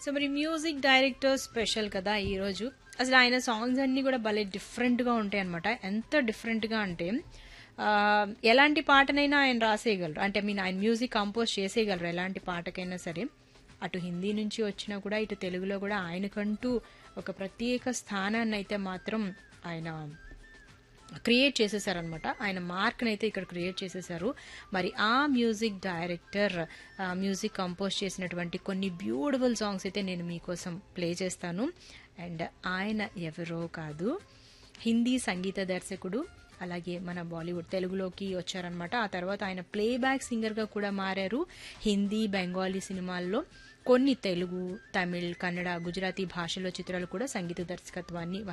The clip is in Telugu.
సో మరి మ్యూజిక్ డైరెక్టర్ స్పెషల్ కదా ఈరోజు అసలు ఆయన సాంగ్స్ అన్నీ కూడా భలే డిఫరెంట్గా ఉంటాయి అనమాట ఎంత డిఫరెంట్గా అంటే ఆ, ఎలాంటి పాటనైనా ఆయన రాసేయగలరు అంటే మీన్ ఆయన మ్యూజిక్ కంపోజ్ చేసేయగలరు ఎలాంటి పాటకైనా సరే అటు హిందీ నుంచి వచ్చినా కూడా ఇటు తెలుగులో కూడా ఆయనకంటూ ఒక ప్రత్యేక స్థానాన్ని అయితే మాత్రం ఆయన క్రియేట్ చేసేసారనమాట ఆయన మార్క్ని అయితే ఇక్కడ క్రియేట్ చేసేసారు మరి ఆ మ్యూజిక్ డైరెక్టర్ ఆ మ్యూజిక్ కంపోజ్ చేసినటువంటి కొన్ని బ్యూటిఫుల్ సాంగ్స్ అయితే నేను మీకోసం ప్లే చేస్తాను అండ్ ఆయన ఎవరో కాదు హిందీ సంగీత దర్శకుడు అలాగే మన బాలీవుడ్ తెలుగులోకి వచ్చారనమాట ఆ తర్వాత ఆయన ప్లేబ్యాక్ సింగర్గా కూడా మారారు హిందీ బెంగాలీ సినిమాల్లో కొన్ని తెలుగు తమిళ్ కన్నడ గుజరాతీ భాషలో చిత్రాలు కూడా సంగీత దర్శకత్వాన్ని